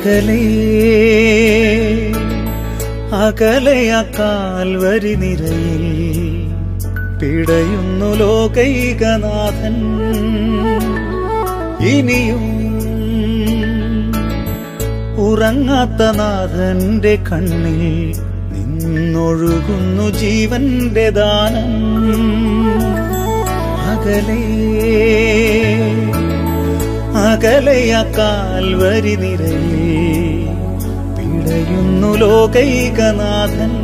അകലെ അകലെയ കാൽവരി നിരയിൽ പിടയുന്നു ലോകൈകനാഥൻ ഇനിയും ഉറങ്ങാത്ത നാഥന്റെ കണ്ണിൽ നിന്നൊഴുകുന്നു ജീവന്റെ ദാനം അകലേ അകലെയ കാൽവരി നിരയിൽ പിടയുന്നു ലോകൈകനാഥൻ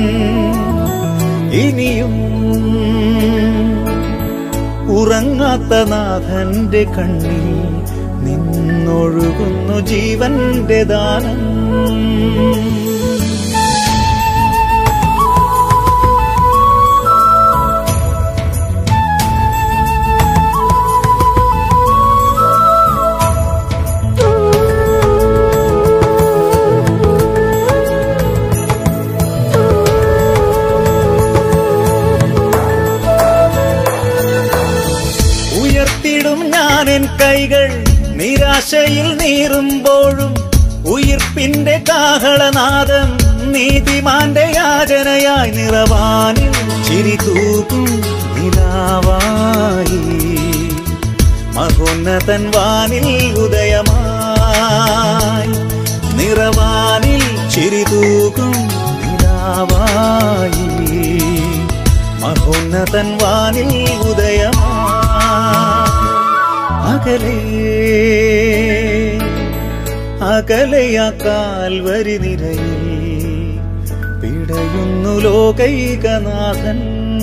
ഇനിയും ഉറങ്ങാത്ത നാഥന്റെ കണ്ണിൽ നിന്നൊഴുകുന്നു ജീവന്റെ ദാനം ഉയർത്തിടും ഞാൻ എൻ കൈകൾ നിരാശയിൽ നീറുമ്പോഴും ഉയിർപ്പിന്റെ കാഹളനാദം നീതിമാന്റെ യാചനയായി നിറവാനിൽ ചിരി തൂക്കും നിലാവായി മഹോന്നതൻ വാനിൽ ഉദയമായി നിറവാനിൽ ചിരി തൂക്കും നിലാവായി മഹോന്നതൻ വാനിൽ ഉദയമാ അകലേ അകലെയ കാൽവരി നിരയിൽ പിടയുന്നു ലോകൈകനാഥൻ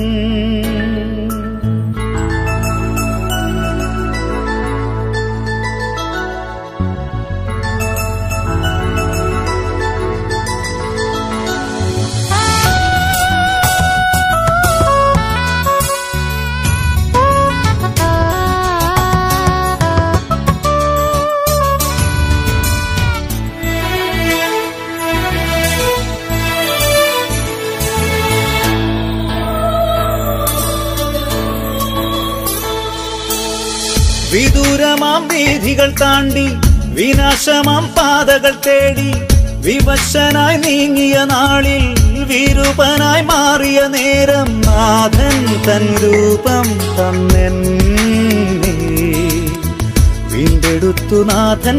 വിദൂരമാം വീഥികൾ താണ്ടി വിനാശമാം പാതകൾ തേടി വിവശനായി നീങ്ങിയ നാളിൽ വിരൂപനായി മാറിയ നേരം നാഥൻ തൻ രൂപം തന്നെന്നെ വീണ്ടെടുത്തു നാഥൻ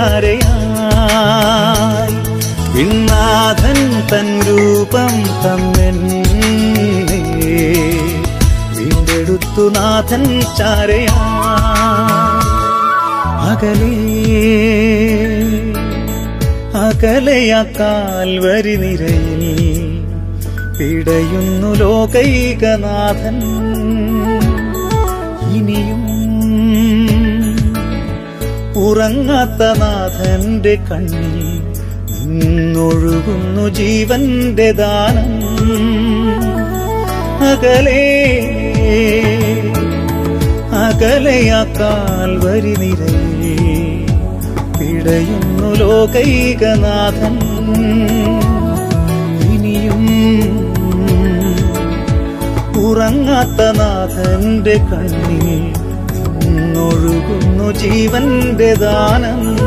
ചാരയായി വിണ്ണാഥൻ തൻ രൂപം തന്നെന്നെ വീണ്ടെടുത്തു നാഥൻ ചാരയാ അകലേ അകലെയ കാൽവരി നിരയിൽ പിടയുന്നു ലോകൈകനാഥൻ ഇനിയും ഉറങ്ങാത്ത നാഥന്റെ കണ്ണിൽ നിന്നൊഴുകുന്നു ജീവന്റെ ദാനം അകലേ അകലെയ കാൽവരി നിരയിൽ പിടയുന്നു ലോകൈകനാഥൻ ഇനിയും ഉറങ്ങാത്ത നാഥന്റെ കണ്ണിൽ നിന്നൊഴുകുന്നു ജീവന്റെ ദാനം